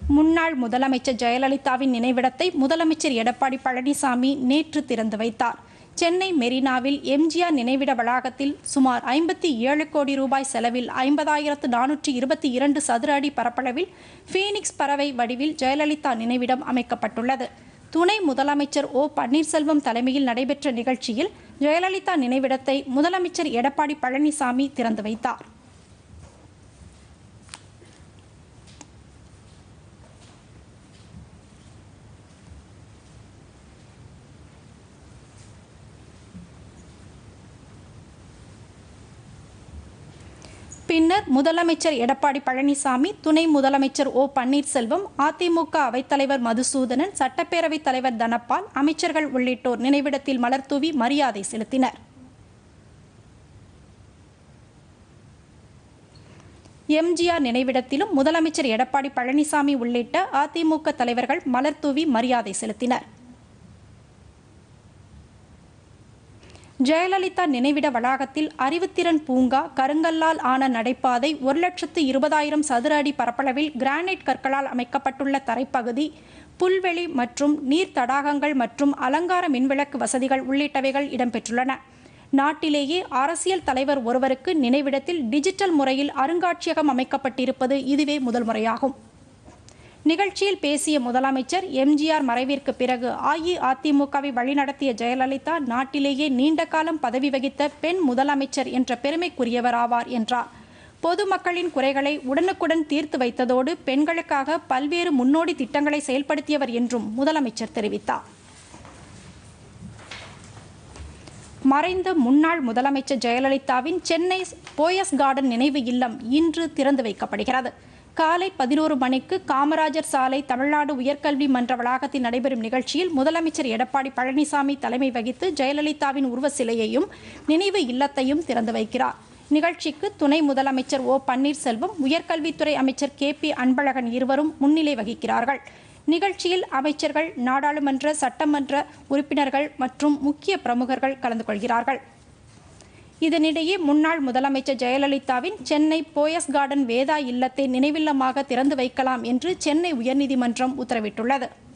முன்னாள் முதலமைச்சர் ஜெயலலிதாவின் நினைவிடத்தை முதலமைச்சர் எடப்பாடி பழனிசாமி நேற்று திறந்து வைத்தார் சென்னை மெரினாவில் எம்ஜிஆர் நினைவிட வளாகத்தில் சுமார் ஐம்பத்தி ஏழு கோடி ரூபாய் செலவில் ஐம்பதாயிரத்து நானூற்றி இருபத்தி இரண்டு சதுர அடி பரப்பளவில் ஃபீனிக்ஸ் பறவை வடிவில் ஜெயலலிதா நினைவிடம் அமைக்கப்பட்டுள்ளது துணை முதலமைச்சர் ஓ பன்னீர்செல்வம் தலைமையில் நடைபெற்ற நிகழ்ச்சியில் ஜெயலலிதா நினைவிடத்தை முதலமைச்சர் எடப்பாடி பழனிசாமி திறந்து வைத்தார் பின்னர் முதலமைச்சர் எடப்பாடி பழனிசாமி துணை முதலமைச்சர் ஓ பன்னீர்செல்வம் அதிமுக அவைத்தலைவர் மதுசூதனன் சட்டப்பேரவைத் தலைவர் தனபால் அமைச்சர்கள் உள்ளிட்டோர் நினைவிடத்தில் மலர்தூவி மரியாதை செலுத்தினர் எம்ஜிஆர் நினைவிடத்திலும் முதலமைச்சர் எடப்பாடி பழனிசாமி உள்ளிட்ட அதிமுக தலைவர்கள் மலர்தூவி மரியாதை செலுத்தினர் ஜெயலலிதா நினைவிட வளாகத்தில் அறிவுத்திறன் பூங்கா கருங்கல்லால் ஆன நடைபாதை ஒரு லட்சத்து இருபதாயிரம் சதுர அடி பரப்பளவில் கிரானைட் கற்களால் அமைக்கப்பட்டுள்ள தரைப்பகுதி புல்வெளி மற்றும் நீர் தடாகங்கள் மற்றும் அலங்கார மின்விளக்கு வசதிகள் உள்ளிட்டவைகள் இடம்பெற்றுள்ளன நாட்டிலேயே அரசியல் தலைவர் ஒருவருக்கு நினைவிடத்தில் டிஜிட்டல் முறையில் அருங்காட்சியகம் அமைக்கப்பட்டிருப்பது இதுவே முதல் முறையாகும் நிகழ்ச்சியில் பேசிய முதலமைச்சர் எம்ஜிஆர் மறைவிற்கு பிறகு அஇஅதிமுகவை வழிநடத்திய ஜெயலலிதா நாட்டிலேயே நீண்ட காலம் பதவி வகித்த பெண் முதலமைச்சர் என்ற பெருமைக்குரியவர் ஆவார் என்றார் பொதுமக்களின் குறைகளை உடனுக்குடன் தீர்த்து வைத்ததோடு பெண்களுக்காக பல்வேறு முன்னோடி திட்டங்களை செயல்படுத்தியவர் என்றும் முதலமைச்சர் தெரிவித்தார் மறைந்த முன்னாள் முதலமைச்சர் ஜெயலலிதாவின் சென்னை போயஸ் கார்டன் நினைவு இல்லம் இன்று திறந்து வைக்கப்படுகிறது காலை பதினோரு மணிக்கு காமராஜர் சாலை தமிழ்நாடு உயர்கல்வி மன்ற வளாகத்தில் நடைபெறும் நிகழ்ச்சியில் முதலமைச்சர் எடப்பாடி பழனிசாமி தலைமை வகித்து ஜெயலலிதாவின் உருவ சிலையையும் நினைவு இல்லத்தையும் திறந்து வைக்கிறார் நிகழ்ச்சிக்கு துணை முதலமைச்சர் ஓ பன்னீர்செல்வம் உயர்கல்வித்துறை அமைச்சர் கே பி அன்பழகன் இருவரும் முன்னிலை வகிக்கிறார்கள் நிகழ்ச்சியில் அமைச்சர்கள் நாடாளுமன்ற சட்டமன்ற உறுப்பினர்கள் மற்றும் முக்கிய பிரமுகர்கள் கலந்து கொள்கிறார்கள் இதனிடையே முன்னாள் முதலமைச்சர் ஜெயலலிதாவின் சென்னை போயஸ் கார்டன் வேதா இல்லத்தை நினைவில்லமாக திறந்து வைக்கலாம் என்று சென்னை உயர்நீதிமன்றம் உத்தரவிட்டுள்ளது